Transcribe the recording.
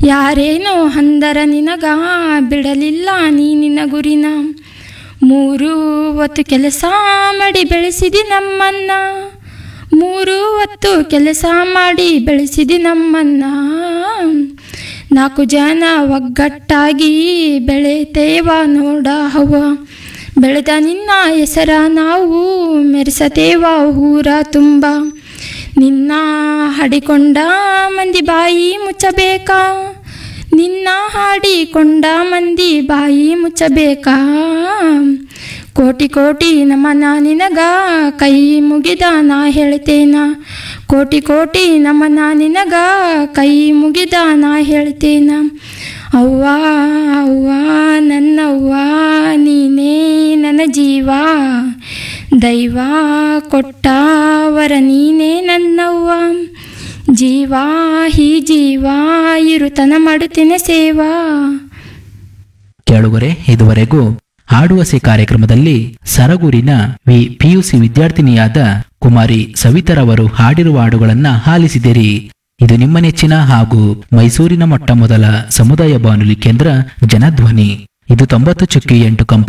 ಯಾರೇನೋ ಅಂದರ ನಿನಗ ಬಿಡಲಿಲ್ಲ ನೀ ನಿನ್ನ ಗುರಿನ ಮೂರು ಹೊತ್ತು ಕೆಲಸ ಮಾಡಿ ಬೆಳೆಸಿದಿ ನಮ್ಮನ್ನ ಮೂರು ಹೊತ್ತು ಕೆಲಸ ಮಾಡಿ ಬೆಳೆಸಿದಿ ನಮ್ಮನ್ನ ನಾಲ್ಕು ಜನ ಒಗ್ಗಟ್ಟಾಗಿ ಬೆಳೆತೇವ ನೋಡ ಹವ ಬೆಳೆದ ನಿನ್ನ ಹೆಸರ ನಾವು ಮೆರೆಸತೇವ ಊರ ತುಂಬ ನಿನ್ನ ಹಾಡಿಕೊಂಡ ಮಂದಿ ಬಾಯಿ ಮುಚ್ಚಬೇಕಾ ನಿನ್ನ ಹಾಡಿಕೊಂಡ ಮಂದಿ ಬಾಯಿ ಮುಚ್ಚಬೇಕಾ ಕೋಟಿ ಕೋಟಿ ನಮನ ನಿನಗ ಕೈ ಮುಗಿದ ನಾ ಹೇಳ್ತೇನ ಕೋಟಿ ಕೋಟಿ ನಮನ ನಿನಗ ಕೈ ಮುಗಿದ ನಾ ಹೇಳ್ತೇನ ಅವ್ವ ಅವ್ವ ನನ್ನವ್ವ ನೀನೇ ನನ್ನ ಜೀವ ದೈವ ಕೊಟ್ಟವರ ನೀನೇ ನನ್ನವ್ವ ಜೀವ ಹಿ ಜೀವ ಇರುತನ ಮಾಡುತ್ತೇನೆ ಸೇವಾ ಕೇಳುಗರೆ ಇದುವರೆಗೂ ಹಾಡುವಸೆ ಕಾರ್ಯಕ್ರಮದಲ್ಲಿ ಸರಗೂರಿನ ವಿ ಪಿಯುಸಿ ವಿದ್ಯಾರ್ಥಿನಿಯಾದ ಕುಮಾರಿ ಸವಿತರವರು ಹಾಡಿರುವ ಹಾಡುಗಳನ್ನ ಆಲಿಸಿದಿರಿ ಇದು ನಿಮ್ಮ ನೆಚ್ಚಿನ ಹಾಗೂ ಮೈಸೂರಿನ ಮೊಟ್ಟ ಮೊದಲ ಸಮುದಾಯ ಬಾನುಲಿ ಕೇಂದ್ರ ಜನಧ್ವನಿ ಇದು ತೊಂಬತ್ತು ಚುಕ್ಕಿ ಎಂಟು ಕಂಪ